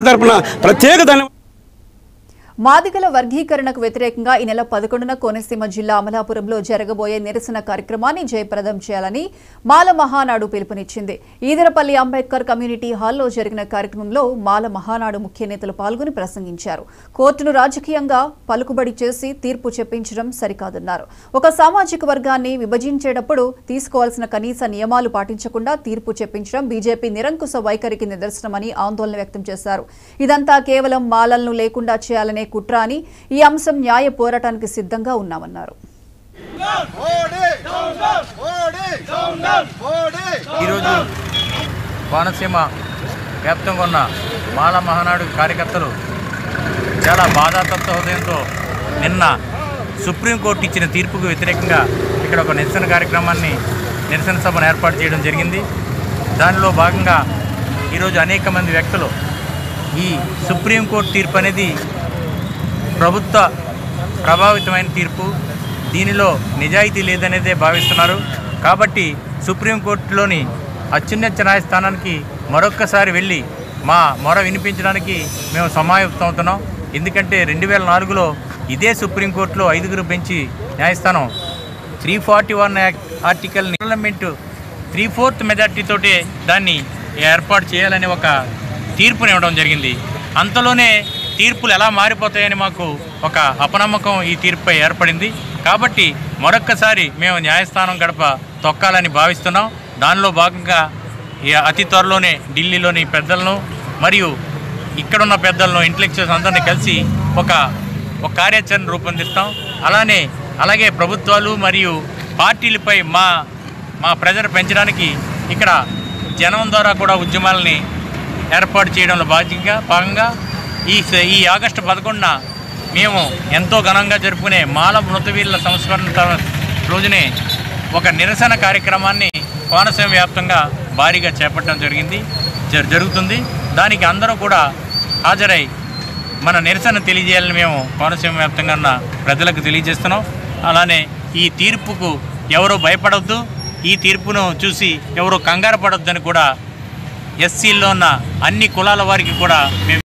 తరపున ప్రత్యేక ధన్యవాదాలు మాదిగల వర్గీకరణకు వ్యతిరేకంగా ఈ నెల పదకొండున కోనసీమ జిల్లా అమలాపురంలో జరగబోయే నిరసన కార్యక్రమాన్ని జయప్రదం చేయాలని మాల మహానాడు పిలుపునిచ్చింది ఈదరపల్లి అంబేద్కర్ కమ్యూనిటీ హాల్లో జరిగిన కార్యక్రమంలో మాల మహానాడు ముఖ్య నేతలు పాల్గొని ప్రసంగించారు కోర్టును రాజకీయంగా పలుకుబడి చేసి తీర్పు చెప్పించడం సరికాదన్నారు ఒక సామాజిక వర్గాన్ని విభజించేటప్పుడు తీసుకోవాల్సిన కనీస నియమాలు పాటించకుండా తీర్పు చెప్పించడం బీజేపీ నిరంకుశ వైఖరికి నిదర్శనమని ఆందోళన వ్యక్తం చేశారు ఇదంతా కేవలం మాలలను లేకుండా చేయాలనే కుట్ర అని ఈ అంశం న్యాయ పోరాటానికి సిద్ధంగా ఉన్నామన్నారు ఈరోజు కోనసీమ వ్యాప్తంగా ఉన్న మాల మహానాడు కార్యకర్తలు చాలా బాధాతత్వ హృదయంతో నిన్న సుప్రీంకోర్టు ఇచ్చిన తీర్పుకు వ్యతిరేకంగా ఇక్కడ ఒక నిరసన కార్యక్రమాన్ని నిరసన సభను ఏర్పాటు చేయడం జరిగింది దానిలో భాగంగా ఈరోజు అనేక మంది వ్యక్తులు ఈ సుప్రీంకోర్టు తీర్పు అనేది ప్రభుత్వ ప్రభావితమైన తీర్పు దీనిలో నిజాయితీ లేదనేదే భావిస్తున్నారు కాబట్టి సుప్రీంకోర్టులోని అత్యున్నత న్యాయస్థానానికి మరొక్కసారి వెళ్ళి మా మొర వినిపించడానికి మేము సమాయుక్తం అవుతున్నాం ఎందుకంటే రెండు వేల నాలుగులో ఇదే సుప్రీంకోర్టులో ఐదుగురు బెంచి న్యాయస్థానం three forty one article parliament three fourth మెజార్టీతోటే దాన్ని ఏర్పాటు చేయాలని ఒక తీర్పునివ్వడం జరిగింది అంతలోనే తీర్పులు ఎలా మారిపోతాయని మాకు ఒక అపనమ్మకం ఈ తీర్పుపై ఏర్పడింది కాబట్టి మరొక్కసారి మేము న్యాయస్థానం గడప తొక్కాలని భావిస్తున్నాం దానిలో భాగంగా ఈ అతి త్వరలోనే ఢిల్లీలోని పెద్దలను మరియు ఇక్కడున్న పెద్దలను ఇంటలెక్చువల్స్ అందరినీ కలిసి ఒక ఒక కార్యాచరణ రూపొందిస్తాం అలానే అలాగే ప్రభుత్వాలు మరియు పార్టీలపై మా మా ప్రెజర్ పెంచడానికి ఇక్కడ జనం ద్వారా కూడా ఉద్యమాలని ఏర్పాటు చేయడంలో బాధ్యంగా భాగంగా ఈ స- ఈ ఆగస్టు పదకొండున మేము ఎంతో ఘనంగా జరుపుకునే మాల మృతవీరుల సంస్మరణ త- రోజునే ఒక నిరసన కార్యక్రమాన్ని కోనసీమ వ్యాప్తంగా భారీగా చేపట్టడం జరిగింది జరు- జరుగుతుంది దానికి అందరూ కూడా హాజరై మన నిరసన తెలియజేయాలని మేము కోనసీమ వ్యాప్తంగా ఉన్న ప్రజలకు తెలియజేస్తున్నాం అలానే ఈ తీర్పుకు ఎవరు భయపడొద్దు ఈ తీర్పును చూసి ఎవరు కంగారు పడొద్దని కూడా ఎస్సీల్లో ఉన్న అన్ని కులాల వారికి కూడా మేము